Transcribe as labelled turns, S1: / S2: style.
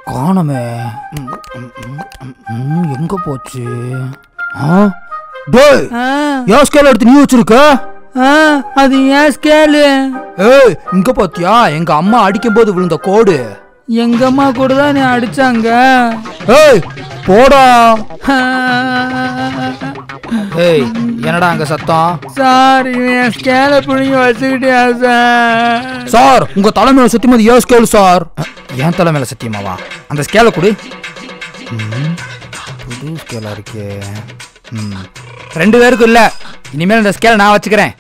S1: காணமே ம், ம், ம், ம், ம், எங்க போச்சு ஆ டேய்
S2: ஆ,
S1: ஏன் ஸ்கேல் எடுத்து நீ வச்சிருக்க
S2: ஆ, அது ஏன் ஸ்கேலு
S1: ஏய் இங்க பாத்தியா எங்க அம்மா அடிக்கும் போது விழுந்த கோடு
S2: எங்க அம்மா கூட தான் நீ அடிச்சாங்க
S1: ஏய் போடா ஏய் என்னடா அங்க சத்தம்
S2: சார் இவன் என் ஸ்கேலை பிடிங்கி வச்சுக்கிட்டியா சார்
S1: சார் உங்க தலைமையில சத்தியமா அது ஏன் ஸ்கேல் சார் என் தலைமையில சத்தியமாவா அந்த ஸ்கேலை கொடு ம், புது ஸ்கேலா இருக்கே ம். ரெண்டு பேருக்கும் இல்ல இனிமேல் இந்த ஸ்கேலை நான் வச்சுக்கிறேன்